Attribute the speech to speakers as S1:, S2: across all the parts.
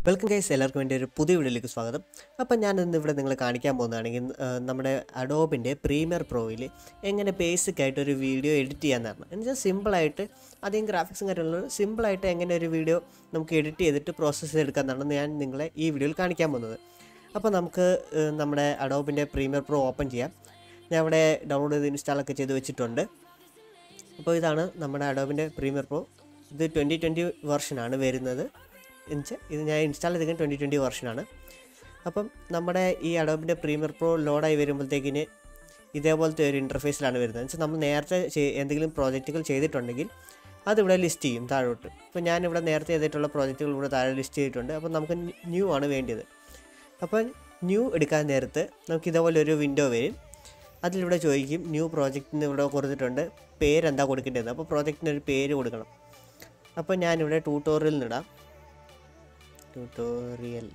S1: Welcome guys എല്ലാവർക്കും വേണ്ടി ഒരു പുതിയ വീഡിയോയിലേക്ക് സ്വാഗതം അപ്പം ഞാൻ ഇന്ന് ഇവിടെ നിങ്ങളെ കാണിക്കാൻ പോകുന്നതാണെങ്കിൽ ആ, നമ്മുടെ അഡോബിൻ്റെ പ്രീമിയർ പ്രോയിൽ എങ്ങനെ ബേസിക് ആയിട്ട് ഒരു വീഡിയോ എഡിറ്റ് ചെയ്യാമെന്നാണ് എന്നുവെച്ചാൽ സിമ്പിളായിട്ട് അധികം ഗ്രാഫിക്സും കാര്യങ്ങളും സിമ്പിളായിട്ട് എങ്ങനെ ഒരു വീഡിയോ നമുക്ക് എഡിറ്റ് ചെയ്തിട്ട് പ്രോസസ്സ് ചെയ്തെടുക്കാമെന്നാണ് ഞാൻ നിങ്ങളെ ഈ വീഡിയോയിൽ കാണിക്കാൻ പോകുന്നത് അപ്പോൾ നമുക്ക് ആ, നമ്മുടെ അഡോബിൻ്റെ പ്രീമിയർ പ്രോ ഓപ്പൺ ചെയ്യാം ഞാൻ ഇവിടെ ഡൗൺലോഡ് ചെയ്ത് ഇൻസ്റ്റാളൊക്കെ ചെയ്ത് വെച്ചിട്ടുണ്ട് അപ്പോൾ ഇതാണ് നമ്മുടെ അഡോബിൻ്റെ പ്രീമിയർ പ്രോ ഇത് ട്വൻറ്റി ട്വൻറ്റി വെർഷനാണ് വരുന്നത് എന്നുവെച്ചാൽ ഇത് ഞാൻ ഇൻസ്റ്റാൾ ചെയ്തിരിക്കുന്നത് ട്വൻറ്റി ട്വൻറ്റി വെർഷനാണ് അപ്പം നമ്മുടെ ഈ അഡോബിൻ്റെ പ്രീമിയർ പ്രോ ലോഡായി വരുമ്പോഴത്തേക്കിന് ഇതേപോലത്തെ ഒരു ഇൻ്റർഫേസിലാണ് വരുന്നത് എന്നുവെച്ചാൽ നമ്മൾ നേരത്തെ ചെയ്- എന്തെങ്കിലും പ്രോജക്റ്റുകൾ ചെയ്തിട്ടുണ്ടെങ്കിൽ അതിവിടെ ലിസ്റ്റ് ചെയ്യും താഴോട്ട് ഇപ്പോൾ ഞാനിവിടെ നേരത്തെ ചെയ്തിട്ടുള്ള പ്രോജക്റ്റുകൾ ഇവിടെ താഴെ ലിസ്റ്റ് ചെയ്തിട്ടുണ്ട് അപ്പോൾ നമുക്ക് ന്യൂ ആണ് വേണ്ടത് അപ്പോൾ ന്യൂ എടുക്കാൻ നേരത്ത് നമുക്ക് ഇതേപോലെ ഒരു വിൻഡോ വരും അതിലിവിടെ ചോദിക്കും ന്യൂ പ്രോജക്റ്റിന് ഇവിടെ കൊടുത്തിട്ടുണ്ട് പേരെന്താ കൊടുക്കേണ്ടത് അപ്പോൾ പ്രോജക്റ്റിന് ഒരു പേര് കൊടുക്കണം അപ്പോൾ ഞാനിവിടെ ട്യൂട്ടോറിയൽ നിടാം ട്യൂട്ടോറിയൽ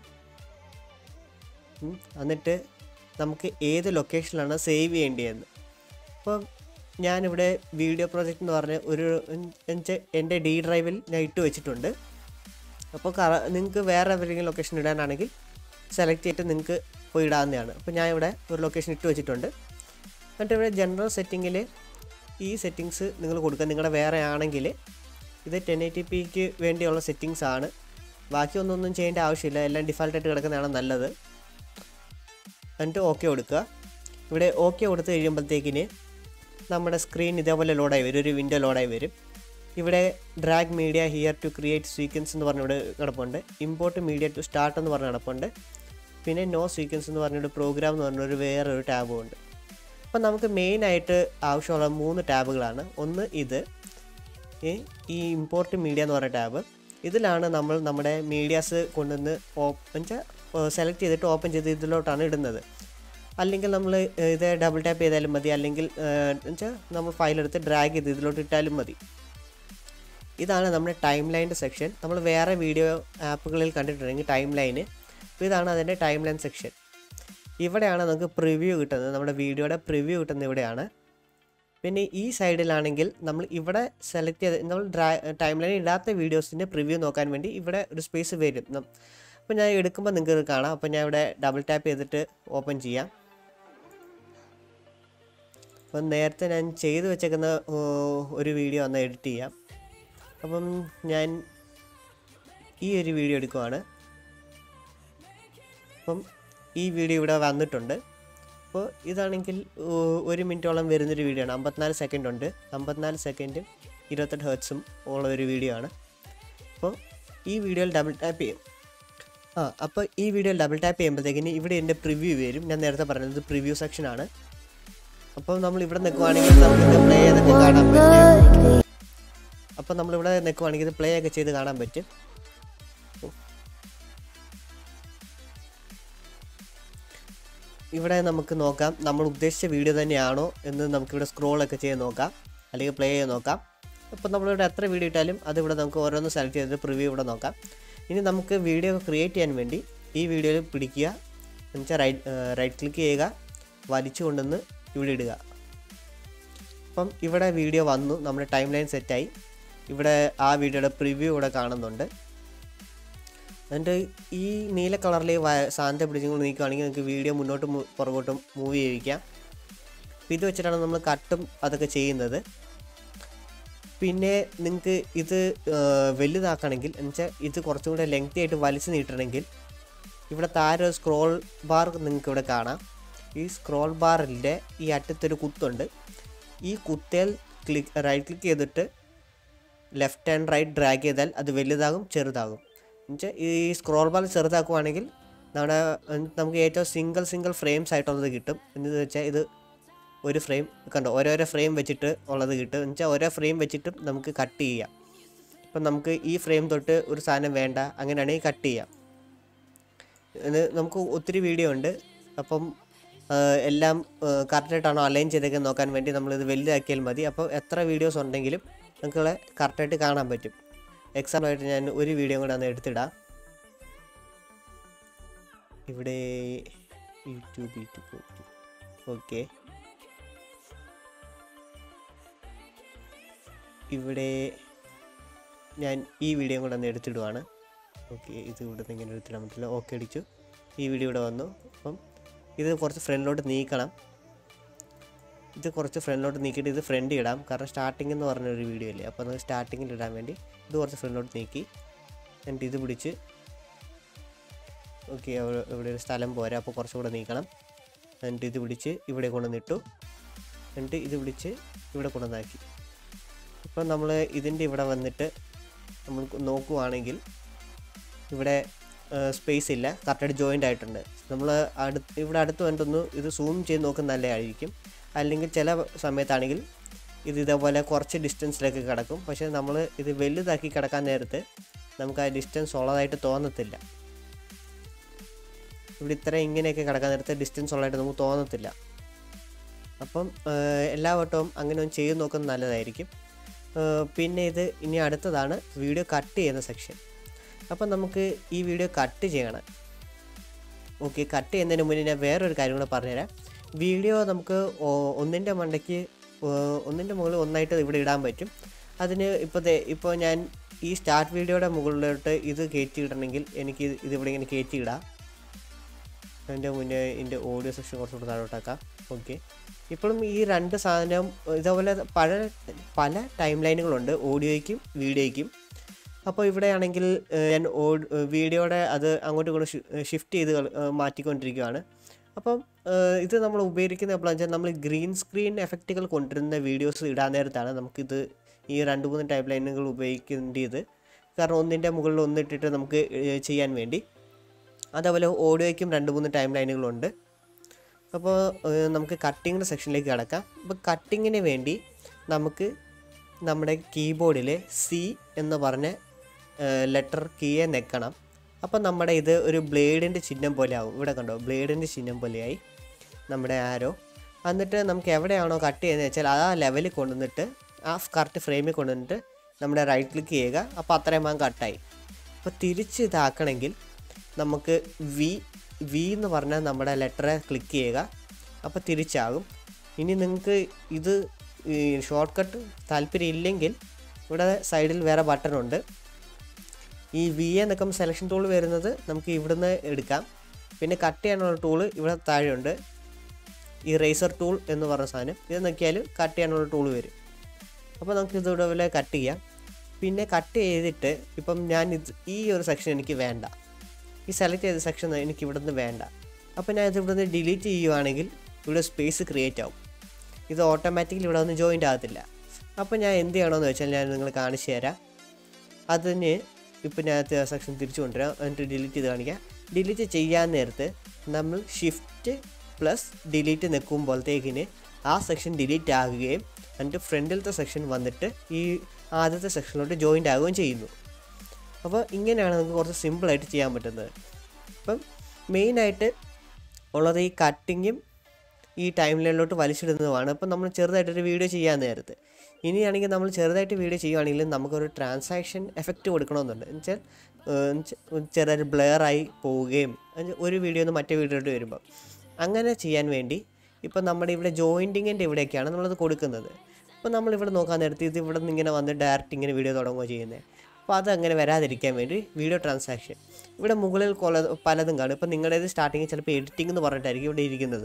S1: ഉം, എന്നിട്ട് നമുക്ക് ഏത് ലൊക്കേഷനിലാണ് സേവ് ചെയ്യേണ്ടതെന്ന് അപ്പോൾ ഞാനിവിടെ വീഡിയോ പ്രോജക്റ്റ് എന്ന് പറഞ്ഞ ഒരു എന്നുവെച്ചാൽ എൻ്റെ ഡി ഡ്രൈവിൽ ഞാൻ ഇട്ട് വെച്ചിട്ടുണ്ട് അപ്പോൾ കറ നിങ്ങൾക്ക് വേറെ എവിടെയെങ്കിലും ലൊക്കേഷൻ ഇടാനാണെങ്കിൽ സെലക്ട് ചെയ്തിട്ട് നിങ്ങൾക്ക് പോയി ഇടാവുന്നതാണ് അപ്പോൾ ഞാൻ ഇവിടെ ഒരു ലൊക്കേഷൻ ഇട്ട് വെച്ചിട്ടുണ്ട് എന്നിട്ട് ഇവിടെ ജനറൽ സെറ്റിങ്ങിൽ ഈ സെറ്റിങ്സ് നിങ്ങൾ കൊടുക്കുക നിങ്ങളുടെ വേറെ ആണെങ്കിൽ ഇത് ടെൻ എയ്റ്റി പിക്ക് വേണ്ടിയുള്ള സെറ്റിങ്സ് ആണ് ബാക്കി ഒന്നൊന്നും ചെയ്യേണ്ട ആവശ്യമില്ല എല്ലാം ഡിഫാൾട്ടായിട്ട് കിടക്കുന്നതാണ് നല്ലത് എന്നിട്ട് ഓക്കെ കൊടുക്കുക ഇവിടെ ഓക്കെ കൊടുത്ത് കഴിയുമ്പോഴത്തേക്കിന് നമ്മുടെ സ്ക്രീൻ ഇതേപോലെ ലോഡായി വരും ഒരു വിൻഡോ ലോഡായി വരും ഇവിടെ drag media here to create sequence എന്ന് പറഞ്ഞിവിടെ കിടപ്പുണ്ട് ഇമ്പോർട്ട് മീഡിയ ടു സ്റ്റാർട്ട് എന്ന് പറഞ്ഞ് കിടപ്പുണ്ട് പിന്നെ നോ സീക്വൻസ് എന്ന് പറഞ്ഞൊരു പ്രോഗ്രാം എന്ന് പറഞ്ഞൊരു വേറൊരു ടാബും ഉണ്ട് അപ്പം നമുക്ക് മെയിനായിട്ട് ആവശ്യമുള്ള മൂന്ന് ടാബുകളാണ് ഒന്ന് ഇത് ഈ ഈ ഇമ്പോർട്ട് മീഡിയ എന്ന് പറയുന്ന ടാബ് ഇതിലാണ് നമ്മൾ നമ്മുടെ മീഡിയാസ് കൊണ്ടുവന്ന് ഓപ്പൺ സെലക്ട് ചെയ്തിട്ട് ഓപ്പൺ ചെയ്ത് ഇതിലോട്ടാണ് ഇടുന്നത് അല്ലെങ്കിൽ നമ്മൾ ഇത് ഡബിൾ ടാപ്പ് ചെയ്താലും മതി അല്ലെങ്കിൽ വെച്ചാൽ നമ്മൾ ഫയലെടുത്ത് ഡ്രാഗ് ചെയ്ത് ഇതിലോട്ട് ഇട്ടാലും മതി ഇതാണ് നമ്മുടെ ടൈം ലൈൻ്റെ സെക്ഷൻ നമ്മൾ വേറെ വീഡിയോ ആപ്പുകളിൽ കണ്ടിട്ടുണ്ടെങ്കിൽ ടൈം ലൈന് അപ്പോൾ ഇതാണ് അതിൻ്റെ ടൈം ലൈൻ സെക്ഷൻ ഇവിടെയാണ് നമുക്ക് പ്രിവ്യൂ കിട്ടുന്നത് നമ്മുടെ വീഡിയോയുടെ പ്രിവ്യൂ കിട്ടുന്നത് ഇവിടെയാണ് പിന്നെ ഈ സൈഡിലാണെങ്കിൽ നമ്മൾ ഇവിടെ സെലക്ട് ചെയ്ത് നമ്മൾ ഡ്രാ ടൈം ലൈൻ ഇടാത്ത വീഡിയോസിൻ്റെ പ്രിവ്യൂ നോക്കാൻ വേണ്ടി ഇവിടെ ഒരു സ്പേസ് വരും നം- അപ്പോൾ ഞാൻ എടുക്കുമ്പോൾ നിങ്ങൾക്ക് കാണാം അപ്പോൾ ഞാൻ ഇവിടെ ഡബിൾ ടാപ്പ് ചെയ്തിട്ട് ഓപ്പൺ ചെയ്യാം അപ്പം നേരത്തെ ഞാൻ ചെയ്തു വെച്ചേക്കുന്ന ഓ, ഒരു വീഡിയോ ഒന്ന് എഡിറ്റ് ചെയ്യാം അപ്പം ഞാൻ ഈ ഒരു വീഡിയോ എടുക്കുവാണ് അപ്പം ഈ വീഡിയോ ഇവിടെ വന്നിട്ടുണ്ട് അപ്പോൾ ഇതാണെങ്കിൽ ഓ, ഒരു മിനിറ്റോളം വരുന്നൊരു വീഡിയോ ആണ് അമ്പത്തിനാല് സെക്കൻഡ് ഉണ്ട് അമ്പത്തിനാല് സെക്കൻഡും ഇരുപത്തെട്ട് ഹേർട്സും ഉള്ള ഒരു വീഡിയോ ആണ് അപ്പോൾ ഈ വീഡിയോയിൽ ഡബിൾ ടാപ്പ് ചെയ്യും ആ അപ്പോൾ ഈ വീഡിയോയിൽ ഡബിൾ ടാപ്പ് ചെയ്യുമ്പോഴത്തേക്കിന് ഇവിടെ എൻ്റെ പ്രിവ്യൂ വരും ഞാൻ നേരത്തെ പറഞ്ഞത് പ്രിവ്യൂ സെക്ഷനാണ് അപ്പോൾ നമ്മൾ ഇവിടെ നിൽക്കുവാണെങ്കിൽ നമുക്ക് പ്ലേ ചെയ്തൊക്കെ കാണാൻ പറ്റും അപ്പോൾ നമ്മളിവിടെ നിൽക്കുവാണെങ്കിൽ ഇത് പ്ലേ ഒക്കെ ചെയ്ത് കാണാൻ പറ്റും ഇവിടെ നമുക്ക് നോക്കാം നമ്മൾ ഉദ്ദേശിച്ച വീഡിയോ തന്നെയാണോ എന്ന് നമുക്കിവിടെ സ്ക്രോളൊക്കെ ചെയ്ത് നോക്കാം അല്ലെങ്കിൽ പ്ലേ ചെയ്ത് നോക്കാം അപ്പോൾ നമ്മളിവിടെ എത്ര വീഡിയോ ഇട്ടാലും അതിവിടെ നമുക്ക് ഓരോന്ന് സെലക്ട് ചെയ്തിട്ട് പ്രിവ്യൂ ഇവിടെ നോക്കാം ഇനി നമുക്ക് വീഡിയോ ക്രിയേറ്റ് ചെയ്യാൻ വേണ്ടി ഈ വീഡിയോയിൽ പിടിക്കുക എന്നുവെച്ചാൽ റൈറ്റ് റൈറ്റ് ക്ലിക്ക് ചെയ്യുക വലിച്ചു കൊണ്ടുവന്ന് ഇവിടെ ഇടുക അപ്പം ഇവിടെ വീഡിയോ വന്നു നമ്മുടെ ടൈം ലൈൻ സെറ്റായി ഇവിടെ ആ വീഡിയോയുടെ പ്രിവ്യൂ ഇവിടെ കാണുന്നുണ്ട് എന്നിട്ട് ഈ നീല കളറിൽ സാധനത്തെ പിടിച്ചുകൊണ്ട് നീക്കുകയാണെങ്കിൽ നിങ്ങൾക്ക് വീഡിയോ മുന്നോട്ടും മു- പുറകോട്ടും മൂവ് ചെയ്യിക്കാം അപ്പോൾ ഇത് വെച്ചിട്ടാണ് നമ്മൾ കട്ടും അതൊക്കെ ചെയ്യുന്നത് പിന്നെ നിങ്ങൾക്ക് ഇത് ആ, വലുതാക്കണമെങ്കിൽ എന്നുവെച്ചാൽ ഇത് കുറച്ചും കൂടെ ലെങ്തി ആയിട്ട് വലിച്ചു നീട്ടണമെങ്കിൽ ഇവിടെ താഴെ ഒരു സ്ക്രോൾ ബാർ നിങ്ങൾക്ക് ഇവിടെ കാണാം ഈ സ്ക്രോൾ ബാറിൻ്റെ ഈ അറ്റത്തൊരു കുത്തുണ്ട് ഈ കുത്തേൽ ക്ലിക്ക് റൈറ്റ് ക്ലിക്ക് ചെയ്തിട്ട് ലെഫ്റ്റ് ആൻഡ് റൈറ്റ് ഡ്രാഗ് ചെയ്താൽ അത് വലുതാകും ചെറുതാകും എന്നുവെച്ചാൽ ഈ സ്ക്രോൾ ബാർ ചെറുതാക്കുവാണെങ്കിൽ നമ്മുടെ ഉം, നമുക്ക് ഏറ്റവും സിംഗിൾ സിംഗിൾ ഫ്രെയിംസ് ആയിട്ടുള്ളത് കിട്ടും എന്ന് വെച്ചാൽ ഇത് ഒരു ഫ്രെയിം കണ്ടോ ഓരോരോ ഫ്രെയിം വെച്ചിട്ട് ഉള്ളത് കിട്ടും എന്ന് വെച്ചാൽ ഓരോ ഫ്രെയിം വെച്ചിട്ടും നമുക്ക് കട്ട് ചെയ്യാം ഇപ്പം നമുക്ക് ഈ ഫ്രെയിം തൊട്ട് ഒരു സാധനം വേണ്ട അങ്ങനെയാണെങ്കിൽ കട്ട് ചെയ്യാം ഇത് നമുക്ക് ഒത്തിരി വീഡിയോ ഉണ്ട് അപ്പം ആ, എല്ലാം കറക്റ്റായിട്ടാണോ അലൈൻ ചെയ്തൊക്കെ നോക്കാൻ വേണ്ടി നമ്മളിത് വലുതാക്കിയാൽ മതി അപ്പോൾ എത്ര വീഡിയോസ് ഉണ്ടെങ്കിലും നമുക്ക് കറക്റ്റായിട്ട് കാണാൻ പറ്റും എക്സാമ്പിളായിട്ട് ഞാൻ ഒരു വീഡിയോ കൂടെ ഒന്ന് എടുത്തിടാം ഇവിടെ യൂട്യൂബ് യൂട്യൂബ് ഓക്കെ ഇവിടെ ഞാൻ ഈ വീഡിയോ കൂടെ ഒന്ന് എടുത്തിടുവാണ് ഓക്കെ ഇത് ഇവിടെ നിന്ന് ഇങ്ങനെ എടുത്തിടാൻ പറ്റില്ല ഓക്കെ അടിച്ചു ഈ വീഡിയോ ഇവിടെ വന്നു അപ്പം ഇത് കുറച്ച് ഫ്രണ്ടിലോട്ട് നീക്കണം ഇത് കുറച്ച് ഫ്രണ്ടിലോട്ട് നീക്കിയിട്ട് ഇത് ഫ്രണ്ട് ഇടാം കാരണം സ്റ്റാർട്ടിംഗ് എന്ന് പറഞ്ഞൊരു വീഡിയോ അല്ലേ അപ്പോൾ അത് സ്റ്റാർട്ടിങ്ങിൽ ഇടാൻ വേണ്ടി ഇത് കുറച്ച് ഫ്രണ്ടിലോട്ട് നീക്കി എന്നിട്ട് ഇത് പിടിച്ച് ഓക്കെ ഇവിടെ ഒരു സ്ഥലം പോരാ അപ്പോൾ കുറച്ചുകൂടെ നീക്കണം എന്നിട്ട് ഇത് പിടിച്ച് ഇവിടെ കൊണ്ടുവന്നിട്ടു എന്നിട്ട് ഇത് പിടിച്ച് ഇവിടെ കൊണ്ടുവന്നാക്കി ഇപ്പം നമ്മൾ ഇതിൻ്റെ ഇവിടെ വന്നിട്ട് നമ്മൾ നോക്കുവാണെങ്കിൽ ഇവിടെ സ്പേസ് ഇല്ല കറക്റ്റായിട്ട് ജോയിൻ്റ് ആയിട്ടുണ്ട് നമ്മൾ അടുത്ത് ഇവിടെ അടുത്ത് വന്നിട്ടൊന്ന് ഇത് സൂം ചെയ്ത് നോക്കുന്നത് നല്ലതായിരിക്കും അല്ലെങ്കിൽ ചില സമയത്താണെങ്കിൽ ഇത് ഇതേപോലെ കുറച്ച് ഡിസ്റ്റൻസിലേക്ക് കിടക്കും പക്ഷേ നമ്മൾ ഇത് വലുതാക്കി കിടക്കാൻ നേരത്ത് നമുക്ക് ആ ഡിസ്റ്റൻസ് ഉള്ളതായിട്ട് തോന്നത്തില്ല ഇവിടെ ഇത്ര ഇങ്ങനെയൊക്കെ കിടക്കാൻ നേരത്തെ ഡിസ്റ്റൻസ് ഉള്ളതായിട്ട് നമുക്ക് തോന്നത്തില്ല അപ്പം ഏഹ്, എല്ലാ വട്ടവും അങ്ങനെ ഒന്ന് ചെയ്ത് നോക്കുന്നത് നല്ലതായിരിക്കും ഏഹ്, പിന്നെ ഇത് ഇനി അടുത്തതാണ് വീഡിയോ കട്ട് ചെയ്യുന്ന സെക്ഷൻ അപ്പം നമുക്ക് ഈ വീഡിയോ കട്ട് ചെയ്യണം ഓക്കെ കട്ട് ചെയ്യുന്നതിന് മുന്നേ ഞാൻ വേറൊരു കാര്യം കൂടെ പറഞ്ഞുതരാം വീഡിയോ നമുക്ക് ഒ- ഒന്നിൻ്റെ മണ്ടയ്ക്ക് ഏഹ്, ഒന്നിൻ്റെ മുകളിൽ ഒന്നായിട്ട് ഇവിടെ ഇടാൻ പറ്റും അതിന് ഇപ്പോൾ ഇപ്പോൾ ഞാൻ ഈ സ്റ്റാർട്ട് വീഡിയോയുടെ മുകളിലോട്ട് ഇത് കയറ്റി ഇടണമെങ്കിൽ എനിക്ക് ഇത് ഇതിവിടെ ഇങ്ങനെ കയറ്റി ഇടാം അതിൻ്റെ മുന്നേ ഇതിൻ്റെ ഓഡിയോ സെക്ഷൻ കുറച്ചുകൂടെ താഴോട്ടാക്കാം ഓക്കെ ഇപ്പോഴും ഈ രണ്ട് സാധനം ഇതേപോലെ പല പല ടൈം ലൈനുകളുണ്ട് ഓഡിയോയ്ക്കും വീഡിയോയ്ക്കും അപ്പോൾ ഇവിടെയാണെങ്കിൽ ഏഹ്, ഞാൻ ഓഡ് വീഡിയോയുടെ അത് അങ്ങോട്ടും ഇങ്ങോട്ടും ഷിഫ്റ്റ് ചെയ്ത് കള- ഏഹ്, മാറ്റിക്കൊണ്ടിരിക്കുകയാണ് അപ്പം ഏഹ്, ഇത് നമ്മൾ ഉപയോഗിക്കുന്ന എപ്പോഴാണെന്ന് വെച്ചാൽ നമ്മൾ ഗ്രീൻ സ്ക്രീൻ എഫക്റ്റുകൾ കൊണ്ടുവരുന്ന വീഡിയോസ് ഇടാൻ നേരത്താണ് നമുക്കിത് ഈ രണ്ട് മൂന്ന് ടൈം ലൈനുകൾ ഉപയോഗിക്കേണ്ടത് കാരണം ഒന്നിൻ്റെ മുകളിൽ ഒന്നിട്ടിട്ട് നമുക്ക് ഏഹ്, ചെയ്യാൻ വേണ്ടി അതേപോലെ ഓഡിയോയ്ക്കും രണ്ട് മൂന്ന് ടൈം ലൈനുകളുണ്ട് അപ്പോൾ ഏഹ്, നമുക്ക് കട്ടിങ്ങിൻ്റെ സെക്ഷനിലേക്ക് കിടക്കാം അപ്പോൾ കട്ടിങ്ങിന് വേണ്ടി നമുക്ക് നമ്മുടെ കീബോർഡിൽ സി എന്ന് പറഞ്ഞ ലെറ്റർ കീയെ നെക്കണം അപ്പോൾ നമ്മുടെ ഇത് ഒരു ബ്ലേഡിൻ്റെ ചിഹ്നം പോലെ ആവും ഇവിടെ കണ്ടോ ബ്ലേഡിൻ്റെ ചിഹ്നം പോലെയായി നമ്മുടെ ആരോ എന്നിട്ട് നമുക്ക് എവിടെയാണോ കട്ട് ചെയ്യുന്നത് വെച്ചാൽ ആ ലെവലിൽ കൊണ്ടുവന്നിട്ട് ആ കറക്റ്റ് ഫ്രെയിമിൽ കൊണ്ടുവന്നിട്ട് നമ്മുടെ റൈറ്റ് ക്ലിക്ക് ചെയ്യുക അപ്പോൾ അത്രയും ഭാഗം കട്ടായി അപ്പോൾ തിരിച്ച് ഇതാക്കണമെങ്കിൽ നമുക്ക് വി വി എന്ന് പറഞ്ഞാൽ നമ്മുടെ ലെറ്ററെ ക്ലിക്ക് ചെയ്യുക അപ്പോൾ തിരിച്ചാകും ഇനി നിങ്ങൾക്ക് ഇത് ഈ ഷോർട്ട് കട്ട് താല്പര്യം ഇല്ലെങ്കിൽ ഇവിടെ സൈഡിൽ വേറെ ബട്ടൺ ഉണ്ട് ഈ വി എന്നൊക്കെ സെലക്ഷൻ ടൂൾ വരുന്നത് നമുക്ക് ഇവിടുന്ന് എടുക്കാം പിന്നെ കട്ട് ചെയ്യാനുള്ള ടൂള് ഇവിടെ താഴെയുണ്ട് ഈ റേസർ ടൂൾ എന്ന് പറഞ്ഞ സാധനം ഇത് നോക്കിയാൽ കട്ട് ചെയ്യാനുള്ള ടൂൾ വരും അപ്പോൾ നമുക്ക് ഇത് ഇതുപോലെ കട്ട് ചെയ്യാം പിന്നെ കട്ട് ചെയ്തിട്ട് ഇപ്പം ഞാൻ ഇത് ഈ ഒരു സെക്ഷൻ എനിക്ക് വേണ്ട ഈ സെലക്ട് ചെയ്ത സെക്ഷൻ എനിക്ക് ഇവിടുന്ന് വേണ്ട അപ്പോൾ ഞാൻ ഇത് ഇവിടുന്ന് ഡിലീറ്റ് ചെയ്യുവാണെങ്കിൽ ഇവിടെ സ്പേസ് ക്രിയേറ്റ് ആവും ഇത് ഓട്ടോമാറ്റിക്കലി ഇവിടെ ഒന്നും ജോയിൻ്റ് ആകത്തില്ല അപ്പോൾ ഞാൻ എന്ത് ചെയ്യണമെന്ന് വെച്ചാൽ ഞാൻ നിങ്ങൾ കാണിച്ചു തരാം അതിന് ഇപ്പം ഞാൻ സെക്ഷൻ തിരിച്ചു കൊണ്ടുവരാം എന്നിട്ട് ഡിലീറ്റ് ചെയ്ത് കാണിക്കാം ഡിലീറ്റ് ചെയ്യാൻ നേരത്ത് നമ്മൾ ഷിഫ്റ്റ് പ്ലസ് ഡിലീറ്റ് നിൽക്കുമ്പോഴത്തേക്കിന് ആ സെക്ഷൻ ഡിലീറ്റ് ആകുകയും എന്നിട്ട് ഫ്രണ്ടിലത്തെ സെക്ഷൻ വന്നിട്ട് ഈ ആദ്യത്തെ സെക്ഷനിലോട്ട് ജോയിൻ്റ് ആകുകയും ചെയ്യുന്നു അപ്പോൾ ഇങ്ങനെയാണ് നമുക്ക് കുറച്ച് സിമ്പിളായിട്ട് ചെയ്യാൻ പറ്റുന്നത് അപ്പം മെയിനായിട്ട് ഉള്ളത് ഈ കട്ടിങ്ങും ഈ ടൈം ലൈനിലോട്ട് വലിച്ചിടുന്നതുമാണ് അപ്പം നമ്മൾ ചെറുതായിട്ടൊരു വീഡിയോ ചെയ്യാൻ നേരത്ത് ഇനിയാണെങ്കിൽ നമ്മൾ ചെറുതായിട്ട് വീഡിയോ ചെയ്യുകയാണെങ്കിൽ നമുക്കൊരു ട്രാൻസാക്ഷൻ എഫക്റ്റ് കൊടുക്കണമെന്നുണ്ട് എന്നുവെച്ചാൽ ചെറിയൊരു ബ്ലെയറായി പോവുകയും എന്നുവെച്ചാൽ ഒരു വീഡിയോ നിന്ന് മറ്റേ വീഡിയോയിട്ട് വരുമ്പോൾ അങ്ങനെ ചെയ്യാൻ വേണ്ടി ഇപ്പം നമ്മുടെ ഇവിടെ ജോയിൻറ്റിങ്ങിൻ്റെ ഇവിടെയൊക്കെയാണ് നമ്മളത് കൊടുക്കുന്നത് അപ്പോൾ നമ്മളിവിടെ നോക്കാൻ നേരത്ത് ഇത് ഇവിടെ നിന്ന് ഇങ്ങനെ വന്ന് ഡയറക്റ്റ് ഇങ്ങനെ വീഡിയോ തുടങ്ങുക ചെയ്യുന്നത് അപ്പോൾ അത് അങ്ങനെ വരാതിരിക്കാൻ വേണ്ടി വീഡിയോ ട്രാൻസാക്ഷൻ ഇവിടെ മുകളിൽ കൊല പലതും കാണും ഇപ്പം നിങ്ങളുടേത് സ്റ്റാർട്ടിങ്ങിൽ ചിലപ്പോൾ എഡിറ്റിംഗ് എന്ന് പറഞ്ഞിട്ടായിരിക്കും ഇവിടെ ഇരിക്കുന്നത്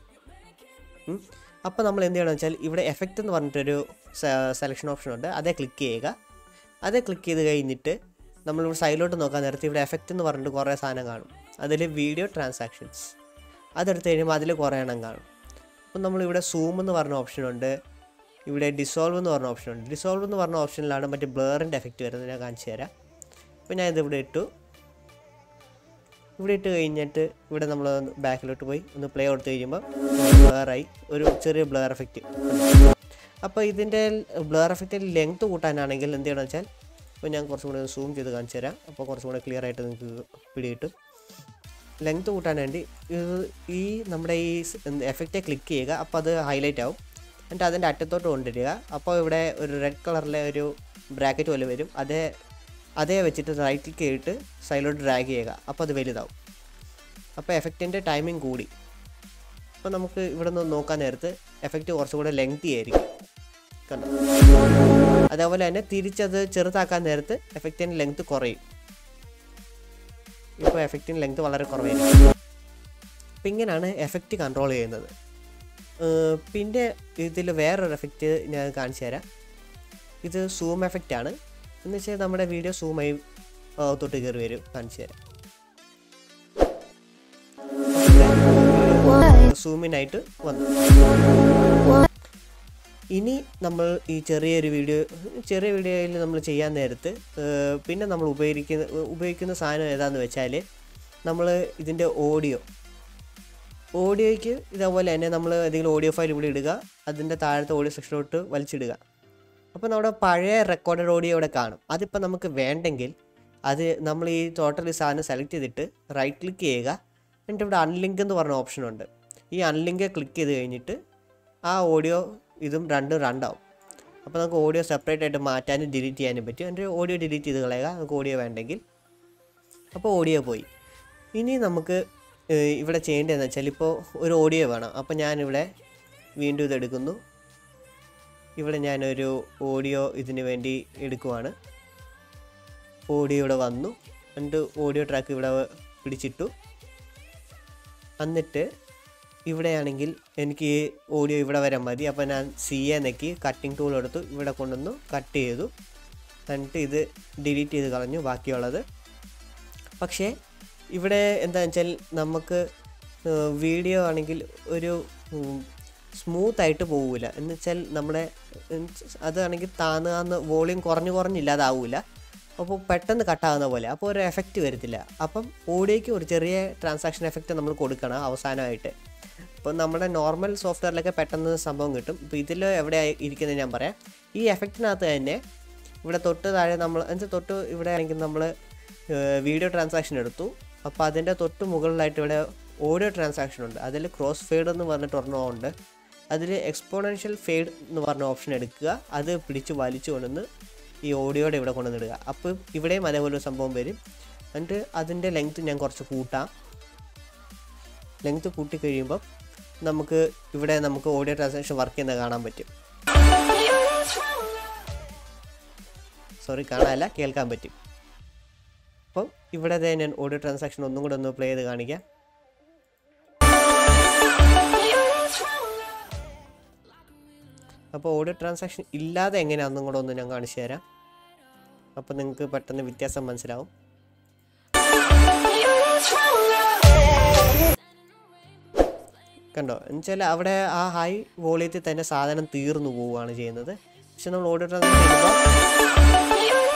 S1: അപ്പോൾ നമ്മൾ എന്ത് ചെയ്യണമെന്ന് വെച്ചാൽ ഇവിടെ എഫക്റ്റ് എന്ന് പറഞ്ഞിട്ടൊരു സെലക്ഷൻ ഓപ്ഷൻ ഉണ്ട് അതേ ക്ലിക്ക് ചെയ്യുക അതേ ക്ലിക്ക് ചെയ്ത് കഴിഞ്ഞിട്ട് നമ്മളിവിടെ സൈഡിലോട്ട് നോക്കാൻ നേരത്തെ ഇവിടെ എഫക്റ്റ് എന്ന് പറഞ്ഞിട്ട് കുറേ സാധനം കാണും അതിൽ വീഡിയോ ട്രാൻസാക്ഷൻസ് അതെടുത്ത് കഴിയുമ്പോൾ അതിൽ കുറേ എണ്ണം കാണും അപ്പം നമ്മളിവിടെ സൂം എന്ന് പറഞ്ഞ ഓപ്ഷൻ ഉണ്ട് ഇവിടെ ഡിസോൾവ് എന്ന് പറഞ്ഞ ഓപ്ഷൻ ഉണ്ട് ഡിസോൾവ് എന്ന് പറഞ്ഞ ഓപ്ഷനിലാണ് മറ്റേ ബ്ലറിൻ്റെ എഫക്റ്റ് വരുന്നത് ഞാൻ കാണിച്ചു തരാം അപ്പോൾ ഞാൻ ഇത് ഇവിടെ ഇട്ടു ഇവിടെ ഇട്ട് കഴിഞ്ഞിട്ട് ഇവിടെ നമ്മൾ ബാക്കിലോട്ട് പോയി ഒന്ന് പ്ലേ കൊടുത്ത് കഴിയുമ്പോൾ ബ്ലറായി ഒരു ചെറിയ ബ്ലർ എഫക്റ്റ് അപ്പോൾ ഇതിൻ്റെ ബ്ലർ എഫക്റ്റിൽ ലെങ്ത് കൂട്ടാനാണെങ്കിൽ എന്ത് ചെയ്യണമെന്ന് വെച്ചാൽ ഇപ്പോൾ ഞാൻ കുറച്ചും കൂടെ സൂം ചെയ്ത് കാണിച്ചു തരാം അപ്പോൾ കുറച്ചും കൂടെ ക്ലിയർ ആയിട്ട് നിങ്ങൾക്ക് പിടികിട്ടും ലെങ്ത് കൂട്ടാൻ വേണ്ടി ഇത് ഈ നമ്മുടെ ഈ എഫക്റ്റ് ക്ലിക്ക് ചെയ്യുക അപ്പോൾ അത് ഹൈലൈറ്റ് ആവും എന്നിട്ട് അതിൻ്റെ അറ്റത്തോട്ട് കൊണ്ടുവരിക അപ്പോൾ ഇവിടെ ഒരു റെഡ് കളറിലെ ഒരു ബ്രാക്കറ്റ് പോലെ വരും അതേ അതേ വെച്ചിട്ട് റൈറ്റ് ക്ലിക്ക് ചെയ്തിട്ട് സൈഡിലോട്ട് ഡ്രാഗ് ചെയ്യുക അപ്പോൾ അത് വലുതാവും അപ്പോൾ എഫക്റ്റിൻ്റെ ടൈമിംഗ് കൂടി അപ്പോൾ നമുക്ക് ഇവിടെ നിന്ന് നോക്കാൻ നേരത്ത് എഫക്റ്റ് കുറച്ചുകൂടെ ലെങ്തി ആയിരിക്കും കണ്ടോ അതേപോലെ തന്നെ തിരിച്ചത് ചെറുതാക്കാൻ നേരത്ത് എഫക്റ്റിൻ്റെ ലെങ്ത് കുറയും ഇപ്പോൾ എഫക്റ്റിന് ലെങ്ത് വളരെ കുറവായിരിക്കും അപ്പം ഇങ്ങനെയാണ് എഫക്റ്റ് കൺട്രോൾ ചെയ്യുന്നത് ഏർ പിന്നെ ഇതിൽ വേറൊരു എഫക്റ്റ് ഞാൻ കാണിച്ചു തരാം ഇത് സൂം എഫക്റ്റ് ആണ് എന്ന് വെച്ചാൽ നമ്മുടെ വീഡിയോ സൂമായി തൊട്ട് കയറി വരും കാണിച്ചു തരാം സൂമിനായിട്ട് വന്നു ഇനി നമ്മൾ ഈ ചെറിയൊരു വീഡിയോ ചെറിയ വീഡിയോയിൽ നമ്മൾ ചെയ്യാൻ നേരത്ത് ഏർ പിന്നെ നമ്മൾ ഉപയോഗിക്കുന്ന ഉപയോഗിക്കുന്ന സാധനം ഏതാണെന്ന് വെച്ചാൽ നമ്മൾ ഇതിൻ്റെ ഓഡിയോ ഓഡിയോയ്ക്ക് ഇതേപോലെ തന്നെ നമ്മൾ ഏതെങ്കിലും ഓഡിയോ ഫയൽ ഇവിടെ ഇടുക അതിൻ്റെ താഴത്തെ ഓഡിയോ സെക്ഷനിലോട്ട് വലിച്ചിടുക അപ്പോൾ നമ്മുടെ പഴയ റെക്കോർഡഡ് ഓഡിയോ ഇവിടെ കാണും അതിപ്പോൾ നമുക്ക് വേണ്ടെങ്കിൽ അത് നമ്മൾ ഈ ടോട്ടൽ ഈ സാധനം സെലക്ട് ചെയ്തിട്ട് റൈറ്റ് ക്ലിക്ക് ചെയ്യുക എന്നിട്ട് ഇവിടെ അൺലിങ്ക് എന്ന് പറഞ്ഞ ഓപ്ഷൻ ഉണ്ട് ഈ അൺലിങ്ക് ക്ലിക്ക് ചെയ്ത് കഴിഞ്ഞിട്ട് ആ ഓഡിയോ ഇതും രണ്ടും രണ്ടാവും അപ്പോൾ നമുക്ക് ഓഡിയോ സെപ്പറേറ്റ് ആയിട്ട് മാറ്റാനും ഡിലീറ്റ് ചെയ്യാനും പറ്റും എൻ്റെ ഓഡിയോ ഡിലീറ്റ് ചെയ്ത് കളയുക നമുക്ക് ഓഡിയോ വേണ്ടെങ്കിൽ അപ്പോൾ ഓഡിയോ പോയി ഇനി നമുക്ക് ഏഹ്, ഇവിടെ ചെയ്യേണ്ടതെന്ന് വെച്ചാൽ ഇപ്പോൾ ഒരു ഓഡിയോ വേണം അപ്പോൾ ഞാനിവിടെ വീണ്ടും ഇതെടുക്കുന്നു ഇവിടെ ഞാനൊരു ഓഡിയോ ഇതിന് വേണ്ടി എടുക്കുവാണ് ഓഡിയോ ഇവിടെ വന്നു എന്നിട്ട് ഓഡിയോ ട്രാക്ക് ഇവിടെ പിടിച്ചിട്ടു എന്നിട്ട് ഇവിടെയാണെങ്കിൽ എനിക്ക് ഈ ഓഡിയോ ഇവിടെ വരെ മതി അപ്പോൾ ഞാൻ സി എ നെക്കി കട്ടിംഗ് ടൂൾ എടുത്തു ഇവിടെ കൊണ്ടുവന്നു കട്ട് ചെയ്തു എന്നിട്ട് ഇത് ഡിലീറ്റ് ചെയ്ത് കളഞ്ഞു ബാക്കിയുള്ളത് പക്ഷേ ഇവിടെ എന്താണെന്ന് വെച്ചാൽ നമുക്ക് വീഡിയോ ആണെങ്കിൽ ഒരു സ്മൂത്ത് ആയിട്ട് പോവില്ല എന്ന് വെച്ചാൽ നമ്മുടെ ഉം, അതാണെങ്കിൽ താന്ന് വോളിയം കുറഞ്ഞു കുറഞ്ഞില്ലാതാവില്ല അപ്പോൾ പെട്ടെന്ന് കട്ടാകുന്ന പോലെ അപ്പോൾ ഒരു എഫക്റ്റ് വരത്തില്ല അപ്പം ഓഡിയോയ്ക്ക് ഒരു ചെറിയ ട്രാൻസാക്ഷൻ എഫക്റ്റ് നമ്മൾ കൊടുക്കണം അവസാനമായിട്ട് ഇപ്പോൾ നമ്മുടെ നോർമൽ സോഫ്റ്റ്വെയറിലൊക്കെ പെട്ടെന്ന് സംഭവം കിട്ടും ഇപ്പോൾ ഇതിൽ എവിടെ ഇരിക്കുന്നത് ഞാൻ പറയാം ഈ എഫക്റ്റിനകത്ത് തന്നെ ഇവിടെ തൊട്ട് താഴെ നമ്മൾ എന്നുവെച്ചാൽ തൊട്ട് ഇവിടെ ആണെങ്കിൽ നമ്മൾ വീഡിയോ ട്രാൻസാക്ഷൻ എടുത്തു അപ്പോൾ അതിൻ്റെ തൊട്ട് മുകളിലായിട്ട് ഇവിടെ ഓഡിയോ ട്രാൻസാക്ഷൻ ഉണ്ട് അതിൽ ക്രോസ് ഫെയ്ഡ് എന്ന് പറഞ്ഞിട്ട് ഒരെണ്ണം ഉണ്ട് അതിൽ എക്സ്പോണൻഷ്യൽ ഫെയ്ഡ് എന്ന് പറഞ്ഞ ഓപ്ഷൻ എടുക്കുക അത് പിടിച്ച് വലിച്ചു കൊണ്ടുവന്ന് ഈ ഓഡിയോയുടെ ഇവിടെ കൊണ്ടുവന്നിടുക അപ്പോൾ ഇവിടെയും അതേപോലെ ഒരു സംഭവം വരും എന്നിട്ട് അതിൻ്റെ ലെങ്ത് ഞാൻ കുറച്ച് കൂട്ടാം ലെങ്ത് കൂട്ടി കഴിയുമ്പോൾ നമുക്ക് ഇവിടെ നമുക്ക് ഓഡിയോ ട്രാൻസാക്ഷൻ വർക്ക് ചെയ്യുന്നത് കാണാൻ പറ്റും സോറി കാണാനല്ല കേൾക്കാൻ പറ്റും അപ്പം ഇവിടെ ദേ ഞാൻ ഓഡിയോ ട്രാൻസാക്ഷൻ ഒന്നും കൂടെ ഒന്ന് പ്ലേ ചെയ്ത് കാണിക്കാം അപ്പോൾ ഓഡിയോ ട്രാൻസാക്ഷൻ ഇല്ലാതെ എങ്ങനെയാണെന്നും കൂടെ ഒന്ന് ഞാൻ കാണിച്ചു തരാം അപ്പോൾ നിങ്ങൾക്ക് പെട്ടെന്ന് വ്യത്യാസം മനസ്സിലാവും കണ്ടോ എന്നുവെച്ചാൽ അവിടെ ആ ഹൈ വോളിയത്തിൽ തന്നെ സാധനം തീർന്നു പോവുകയാണ് ചെയ്യുന്നത് പക്ഷെ നമ്മൾ ഓഡിയോ ട്രാൻസാക്ഷൻ ചെയ്യുമ്പോൾ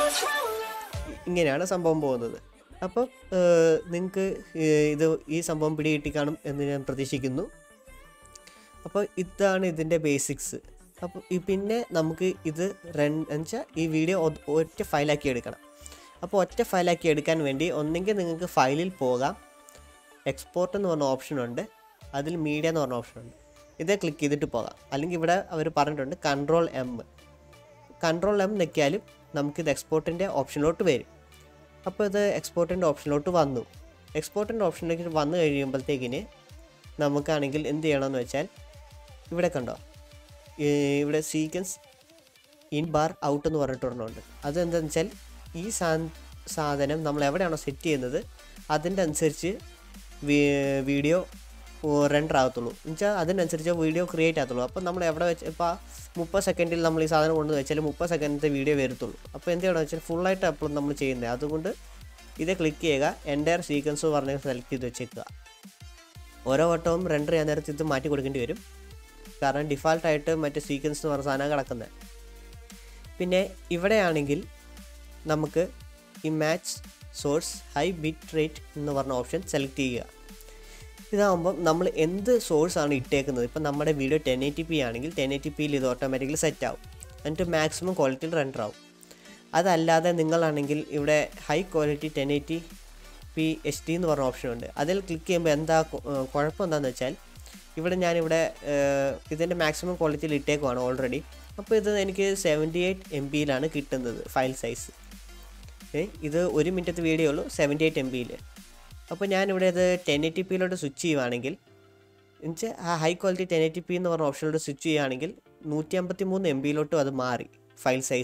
S1: ഇങ്ങനെയാണ് സംഭവം പോകുന്നത് അപ്പം നിങ്ങൾക്ക് ഇത് ഈ സംഭവം പിടികിട്ടി കാണും എന്ന് ഞാൻ പ്രതീക്ഷിക്കുന്നു അപ്പോൾ ഇതാണ് ഇതിൻ്റെ ബേസിക്സ് അപ്പോൾ ഈ പിന്നെ നമുക്ക് ഇത് റൺ എന്നുവെച്ചാൽ ഈ വീഡിയോ ഒ- ഒറ്റ ഫയലാക്കി എടുക്കണം അപ്പോൾ ഒറ്റ ഫയലാക്കി എടുക്കാൻ വേണ്ടി ഒന്നെങ്കിൽ നിങ്ങൾക്ക് ഫയലിൽ പോകാം എക്സ്പോർട്ട് എന്ന് പറഞ്ഞ ഓപ്ഷൻ ഉണ്ട് അതിൽ മീഡിയ എന്ന് പറഞ്ഞ ഓപ്ഷൻ ഉണ്ട് ഇതേ ക്ലിക്ക് ചെയ്തിട്ട് പോകാം അല്ലെങ്കിൽ ഇവിടെ അവർ പറഞ്ഞിട്ടുണ്ട് കൺട്രോൾ എം കൺട്രോൾ എം ഞെക്കിയാലും നമുക്കിത് എക്സ്പോർട്ടിൻ്റെ ഓപ്ഷനിലോട്ട് വരും അപ്പോൾ ഇത് എക്സ്പോർട്ടിൻ്റെ ഓപ്ഷനിലോട്ട് വന്നു എക്സ്പോർട്ടിൻ്റെ ഓപ്ഷനിലേക്ക് വന്നു കഴിയുമ്പോഴത്തേക്കിന് നമുക്കാണെങ്കിൽ എന്ത് ചെയ്യണമെന്ന് വെച്ചാൽ ഇവിടെ കണ്ടോ ഈ ഇവിടെ സീക്വൻസ് ഇൻ ബാർ ഔട്ട് എന്ന് പറഞ്ഞിട്ട് ഒരെണ്ണമുണ്ട് അതെന്താണെന്ന് വെച്ചാൽ ഈ സാ സാധനം നമ്മൾ എവിടെയാണോ സെറ്റ് ചെയ്യുന്നത് അതിൻ്റെ അനുസരിച്ച് വീഡിയോ റെൻഡർ ആകത്തുള്ളൂ എന്നുവെച്ചാൽ അതിനനുസരിച്ച് വീഡിയോ ക്രിയേറ്റ് ആകത്തുള്ളൂ അപ്പോൾ നമ്മൾ എവിടെ വെച്ച് ഇപ്പോൾ മുപ്പത് സെക്കൻഡിൽ നമ്മൾ ഈ സാധനം കൊണ്ട് വെച്ചാൽ മുപ്പത് സെക്കൻഡിൻ്റെ വീഡിയോ വരത്തുള്ളൂ അപ്പോൾ എന്ത് ചെയ്യണമെന്ന് വെച്ചാൽ ഫുള്ളായിട്ട് എപ്പോഴും നമ്മൾ ചെയ്യുന്നത് അതുകൊണ്ട് ഇത് ക്ലിക്ക് ചെയ്യുക എൻ്റയർ സീക്വൻസ് പറഞ്ഞ് സെലക്ട് ചെയ്ത് വെച്ചേക്കുക ഓരോ വട്ടവും റെൻഡർ ചെയ്യാൻ നേരത്ത് ഇത് മാറ്റി കൊടുക്കേണ്ടി വരും കാരണം ഡിഫാൾട്ടായിട്ട് മറ്റേ സീക്വൻസ് എന്ന് പറഞ്ഞ സാധനം കിടക്കുന്നത് പിന്നെ ഇവിടെയാണെങ്കിൽ നമുക്ക് ഈ match source high bit rate എന്ന് പറഞ്ഞ ഓപ്ഷൻ സെലക്ട് ചെയ്യുക ഇതാകുമ്പം നമ്മൾ എന്ത് സോഴ്സ് ആണ് ഇട്ടേക്കുന്നത് ഇപ്പം നമ്മുടെ വീഡിയോ ടെൻ എയ്റ്റി പി ആണെങ്കിൽ ടെൻ എയ്റ്റി പിയിൽ ഇത് ഓട്ടോമാറ്റിക്കലി സെറ്റ് ആവും എന്നിട്ട് മാക്സിമം ക്വാളിറ്റിയിൽ റെൻഡർ ആവും അതല്ലാതെ നിങ്ങളാണെങ്കിൽ ഇവിടെ high quality ten eighty p H D എന്ന് പറഞ്ഞ ഓപ്ഷൻ ഉണ്ട് അതിൽ ക്ലിക്ക് ചെയ്യുമ്പോൾ എന്താ കൊ- ഏർ കുഴപ്പം എന്താണെന്ന് വെച്ചാൽ ഇവിടെ ഞാനിവിടെ ഏർ ഇതിൻ്റെ മാക്സിമം ക്വാളിറ്റിയിൽ ഇട്ടേക്കുവാണ് ഓൾറെഡി അപ്പോൾ ഇത് എനിക്ക് സെവൻറ്റി എയ്റ്റ് എം ബിയിലാണ് കിട്ടുന്നത് ഫയൽ സൈസ് ഏ ഇത് ഒരു മിനിറ്റത്തെ വീഡിയോ ഉള്ളൂ സെവൻറ്റി എയ്റ്റ് എം ബിയിൽ അപ്പോൾ ഞാനിവിടെ ഇത് ടെൻ എയ്റ്റി പിയിലോട്ട് സ്വിച്ച് ചെയ്യുവാണെങ്കിൽ എന്നുവെച്ചാൽ ആ high quality ten eighty p എന്ന് പറഞ്ഞ ഓപ്ഷനിലോട്ട് സ്വിച്ച് ചെയ്യുകയാണെങ്കിൽ നൂറ്റി അമ്പത്തി മൂന്ന് എം ബിയിലോട്ടും അത് മാറി ഫയൽ സൈസ്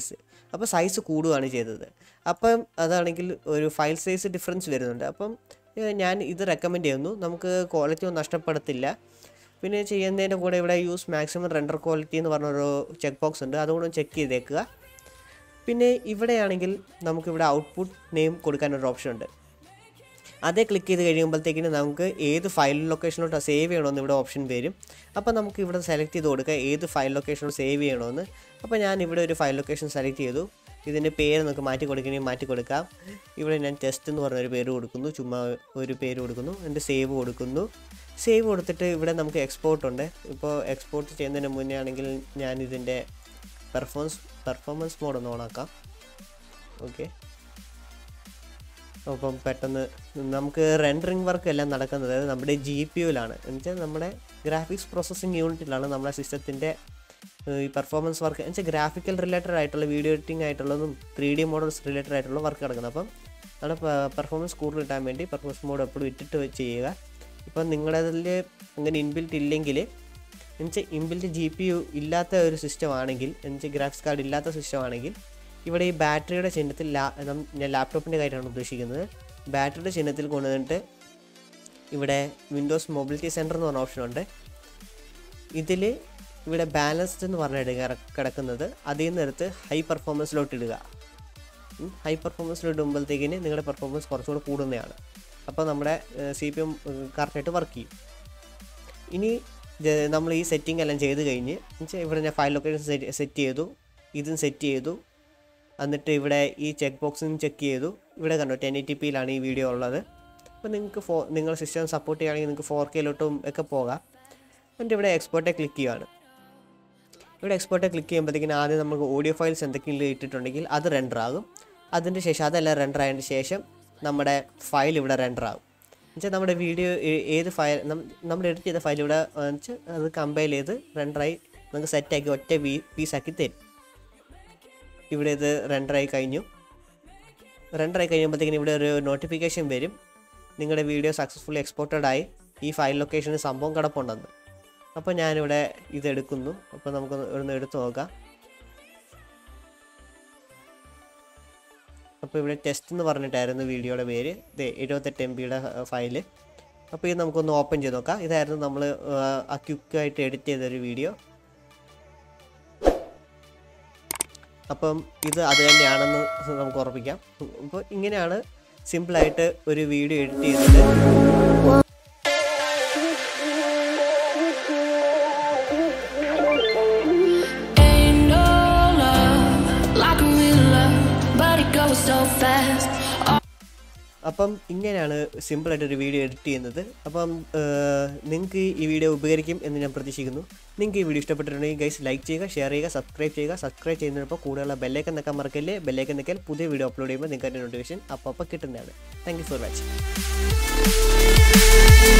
S1: അപ്പോൾ സൈസ് കൂടുകയാണ് ചെയ്തത് അപ്പം അതാണെങ്കിൽ ഒരു ഫയൽ സൈസ് ഡിഫറൻസ് വരുന്നുണ്ട് അപ്പം ഏഹ്, ഞാൻ ഇത് റെക്കമെൻഡ് ചെയ്യുന്നു നമുക്ക് ക്വാളിറ്റി ഒന്നും നഷ്ടപ്പെടത്തില്ല പിന്നെ ചെയ്യുന്നതിൻ്റെ കൂടെ ഇവിടെ യൂസ് മാക്സിമം റെൻഡർ ക്വാളിറ്റി എന്ന് പറഞ്ഞൊരു ചെക്ക് ബോക്സ് ഉണ്ട് അതുകൊണ്ട് ചെക്ക് ചെയ്തേക്കുക പിന്നെ ഇവിടെയാണെങ്കിൽ നമുക്കിവിടെ ഔട്ട്പുട്ട് നെയിം കൊടുക്കാനൊരു ഓപ്ഷൻ ഉണ്ട് അതേ ക്ലിക്ക് ചെയ്ത് കഴിയുമ്പോഴത്തേക്കിന് നമുക്ക് ഏത് ഫയൽ ലൊക്കേഷനിലോട്ട് സേവ് ചെയ്യണമെന്ന് ഇവിടെ ഓപ്ഷൻ വരും അപ്പോൾ നമുക്ക് ഇവിടെ സെലക്ട് ചെയ്ത് കൊടുക്കുക ഏത് ഫയൽ ലൊക്കേഷനിൽ സേവ് ചെയ്യണമെന്ന് അപ്പോൾ ഞാൻ ഇവിടെ ഒരു ഫയൽ ലൊക്കേഷൻ സെലക്ട് ചെയ്തു ഇതിൻ്റെ പേര് നമുക്ക് മാറ്റി കൊടുക്കണമെങ്കിൽ മാറ്റി കൊടുക്കാം ഇവിടെ ഞാൻ ടെസ്റ്റ് എന്ന് പറഞ്ഞൊരു പേര് കൊടുക്കുന്നു ചുമ്മാ ഒരു പേര് കൊടുക്കുന്നു എൻ്റെ സേവ് കൊടുക്കുന്നു സേവ് കൊടുത്തിട്ട് ഇവിടെ നമുക്ക് എക്സ്പോർട്ട് ഉണ്ട് ഇപ്പോൾ എക്സ്പോർട്ട് ചെയ്യുന്നതിന് മുന്നേ ആണെങ്കിൽ ഞാൻ ഇതിൻ്റെ പെർഫോമൻസ് പെർഫോമൻസ് മോഡ് ഒന്ന് ഓണാക്കാം ഓക്കെ അപ്പം പെട്ടെന്ന് നമുക്ക് റെൻഡറിങ് വർക്ക് എല്ലാം നടക്കുന്നത് നമ്മുടെ ജി പി യുവിലാണ് എന്നുവെച്ചാൽ നമ്മുടെ ഗ്രാഫിക്സ് പ്രോസസ്സിംഗ് യൂണിറ്റിലാണ് നമ്മുടെ സിസ്റ്റത്തിൻ്റെ ഈ പെർഫോമൻസ് വർക്ക് എന്നുവെച്ചാൽ ഗ്രാഫിക്കൽ റിലേറ്റഡ് ആയിട്ടുള്ള വീഡിയോ എഡിറ്റിംഗ് ആയിട്ടുള്ളതും ത്രീ ഡി മോഡൽസ് റിലേറ്റഡ് ആയിട്ടുള്ള വർക്ക് നടക്കുന്നത് അപ്പം നമ്മുടെ പെർഫോമൻസ് കൂടുതൽ കിട്ടാൻ വേണ്ടി പെർഫോമൻസ് മോഡ് എപ്പോഴും ഇട്ടിട്ട് ചെയ്യുക ഇപ്പം നിങ്ങളതിൽ അങ്ങനെ ഇൻബിൽറ്റ് ഇല്ലെങ്കിൽ എന്നുവെച്ചാൽ ഇൻബിൽറ്റ് ജി പി യു ഇല്ലാത്ത ഒരു സിസ്റ്റം ആണെങ്കിൽ എന്നുവെച്ചാൽ ഗ്രാഫിക്സ് കാർഡ് ഇല്ലാത്ത സിസ്റ്റം ആണെങ്കിൽ ഇവിടെ ഈ ബാറ്ററിയുടെ ചിഹ്നത്തിൽ ലാ നം- ഞാൻ ലാപ്ടോപ്പിൻ്റെ കാര്യമാണ് ഉദ്ദേശിക്കുന്നത് ബാറ്ററിയുടെ ചിഹ്നത്തിൽ കൊണ്ടുവന്നിട്ട് ഇവിടെ വിൻഡോസ് മൊബിലിറ്റി സെൻറ്റർ എന്ന് പറഞ്ഞ ഓപ്ഷൻ ഉണ്ട് ഇതിൽ ഇവിടെ ബാലൻസ്ഡ് എന്ന് പറഞ്ഞിട്ട് കിട- കിടക്കുന്നത് അതിൽ നിന്ന് എടുത്ത് ഹൈ പെർഫോമൻസിലോട്ട് ഇടുക ഹൈ പെർഫോമൻസിലോട്ട് ഇടുമ്പോഴത്തേക്കിന് നിങ്ങളുടെ പെർഫോമൻസ് കുറച്ചുകൂടെ കൂടുന്നതാണ് അപ്പോൾ നമ്മുടെ സി പി എം കറക്റ്റായിട്ട് വർക്ക് ചെയ്യും ഇനി ഇത് നമ്മൾ ഈ സെറ്റിംഗ് എല്ലാം ചെയ്ത് കഴിഞ്ഞ് എന്നുവെച്ചാൽ ഇവിടെ ഞാൻ ഫയൽ ലൊക്കേഷൻ സെറ്റ് ചെയ്തു ഇതും സെറ്റ് ചെയ്തു എന്നിട്ട് ഇവിടെ ഈ ചെക്ക് ബോക്സും ചെക്ക് ചെയ്തു ഇവിടെ കണ്ടോ ടെൻ എയ്റ്റി പിയിലാണ് ഈ വീഡിയോ ഉള്ളത് അപ്പോൾ നിങ്ങൾക്ക് ഫോ നിങ്ങൾ സിസ്റ്റം സപ്പോർട്ട് ചെയ്യുകയാണെങ്കിൽ നിങ്ങൾക്ക് ഫോർ കെയിലോട്ടും ഒക്കെ പോകാം എന്നിട്ട് ഇവിടെ എക്സ്പോർട്ടെ ക്ലിക്ക് ചെയ്യുകയാണ് ഇവിടെ എക്സ്പോർട്ടെ ക്ലിക്ക് ചെയ്യുമ്പോഴത്തേക്കിന് ആദ്യം നമുക്ക് ഓഡിയോ ഫയൽസ് എന്തെങ്കിലും ഇട്ടിട്ടുണ്ടെങ്കിൽ അത് റെൻഡർ ആകും അതിൻ്റെ ശേഷം അതെല്ലാം റെൻഡർ ആയതിന് ശേഷം നമ്മുടെ ഫയൽ ഇവിടെ റെൻഡർ ആകും എന്നുവെച്ചാൽ നമ്മുടെ വീഡിയോ ഏത് ഫയൽ നമ്മൾ എഡിറ്റ് ചെയ്ത ഫയൽ ഇവിടെ വെച്ചാൽ അത് കമ്പൈൽ ചെയ്ത് റെൻഡറായി നമുക്ക് സെറ്റാക്കി ഒറ്റ പീ പീസാക്കി തരും ഇവിടെ ഇത് റെൻഡറായി കഴിഞ്ഞു റെൻഡറായി കഴിയുമ്പോഴത്തേക്കിന് ഇവിടെ ഒരു നോട്ടിഫിക്കേഷൻ വരും നിങ്ങളുടെ വീഡിയോ സക്സസ്ഫുള്ളി എക്സ്പോർട്ടഡ് ആയി ഈ ഫയൽ ലൊക്കേഷന് സംഭവം കിടപ്പുണ്ടെന്ന് അപ്പോൾ ഞാനിവിടെ ഇത് എടുക്കുന്നു അപ്പോൾ നമുക്ക് ഒന്ന് എടുത്തു നോക്കാം അപ്പോൾ ഇവിടെ ടെസ്റ്റ് എന്ന് പറഞ്ഞിട്ടായിരുന്നു വീഡിയോയുടെ പേര് ഇത് എഴുപത്തെട്ട് എം ബിയുടെ ഫയല് അപ്പോൾ ഇത് നമുക്കൊന്ന് ഓപ്പൺ ചെയ്ത് നോക്കാം ഇതായിരുന്നു നമ്മൾ ആ ക്യുക്കായിട്ട് എഡിറ്റ് ചെയ്തൊരു വീഡിയോ അപ്പം ഇത് അത് തന്നെയാണെന്ന് നമുക്ക് ഉറപ്പിക്കാം അപ്പോൾ ഇങ്ങനെയാണ് സിമ്പിളായിട്ട് ഒരു വീഡിയോ എഡിറ്റ് ചെയ്തിട്ട്
S2: Ain't no love like a real love, but it goes so fast.
S1: അപ്പം ഇങ്ങനെയാണ് സിമ്പിളായിട്ട് ഒരു വീഡിയോ എഡിറ്റ് ചെയ്യുന്നത് അപ്പം നിങ്ങൾക്ക് ഈ വീഡിയോ ഉപകരിക്കും എന്ന് ഞാൻ പ്രതീക്ഷിക്കുന്നു നിങ്ങൾക്ക് ഈ വീഡിയോ ഇഷ്ടപ്പെട്ടിട്ടുണ്ടെങ്കിൽ ഗൈസ് ലൈക്ക് ചെയ്യുക ഷെയർ ചെയ്യുക സബ്സ്ക്രൈബ് ചെയ്യുക സബ്സ്ക്രൈബ് ചെയ്യുന്നതിനൊപ്പം കൂടുതലുള്ള ബെല്ലേക്ക് നിൽക്കാൻ മറക്കല്ലേ ബെല്ലേക്ക് നിൽക്കാൻ പുതിയ വീഡിയോ അപ്ലോഡ് ചെയ്യുമ്പോൾ നിങ്ങൾക്ക് അതിൻ്റെ നോട്ടിഫിക്കേഷൻ അപ്പോൾ അപ്പോൾ കിട്ടുന്നതാണ് താങ്ക് യു ഫോർ വാച്ചിങ്